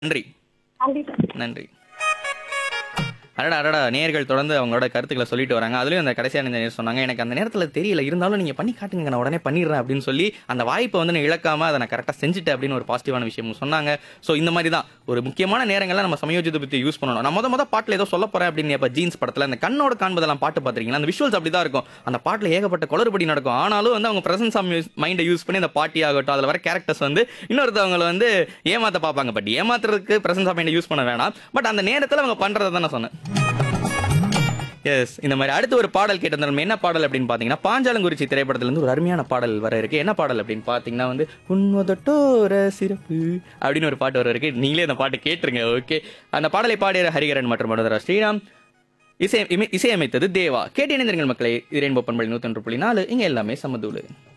நன்றி நன்றி சார் நன்றி அடடா அடடா நேர்கள் தொடர்ந்து அவங்களோட கருத்துக்களை சொல்லிட்டு வராங்க அதுலயும் அந்த கடைசியான இந்த நேரம் சொன்னாங்க எனக்கு அந்த நேரத்தில் தெரியல இருந்தாலும் நீங்க பண்ணி காட்டுங்க நான் உடனே பண்ணிடுறேன் அப்படின்னு சொல்லி அந்த வாய்ப்பை வந்து நான் இழக்காம அதை நான் கரெக்டாக செஞ்சுட்டேன் அப்படின்னு ஒரு பாசிட்டிவான விஷயமும் சொன்னாங்க ஸோ இந்த மாதிரி தான் ஒரு முக்கியமான நேரங்கள்ல நம்ம சமயோஜித பத்தி யூஸ் பண்ணணும் நான் முத முத பாட்டில் ஏதோ சொல்ல போறேன் அப்படின்னு இப்போ ஜீன்ஸ் படத்துல அந்த கண்ணோட காண்பதெல்லாம் பாட்டு பார்த்துருக்கீங்களா அந்த விஷுவல்ஸ் அப்படி தான் இருக்கும் அந்த பாட்டில் ஏகப்பட்ட குளறுபடி நடக்கும் ஆனாலும் வந்து அவங்க பிரசன்ஸ் ஆஃப் மைண்டை யூஸ் பண்ணி அந்த பாட்டி ஆகட்டும் அதில் வர கேரக்டர்ஸ் வந்து இன்னொருத்தவங்களை வந்து ஏமாத்த பார்ப்பாங்க பட் ஏமாத்துறதுக்கு பிரசன்ஸ் ஆஃப் மைண்டை யூஸ் பண்ண வேணாம் பட் அந்த நேரத்தில் அவங்க பண்றதை தான் நான் சொன்னேன் எஸ் இந்த மாதிரி அடுத்து ஒரு பாடல் கேட்டிருந்தோம் என்ன பாடல் அப்படின்னு பார்த்தீங்கன்னா பாஞ்சாலங்குறிச்சி திரைப்படத்துல இருந்து ஒரு அருமையான பாடல் வர இருக்கு என்ன பாடல் அப்படின்னு பார்த்தீங்கன்னா வந்து உன்மதட்டோர சிறப்பு அப்படின்னு ஒரு பாட்டு வர இருக்கு நீங்களே அந்த பாட்டு கேட்டுருங்க ஓகே அந்த பாடலை பாடிய ஹரிகரன் மற்றும் மனோதரா ஸ்ரீராம் இசை இமை- இசையமைத்தது தேவா கேட்டு இணைந்திருங்கள் மக்களே இது ரெயின்போ பண்பலை நூத்தொன்று புள்ளி நாலு இங்க எல்லாமே சமதூளு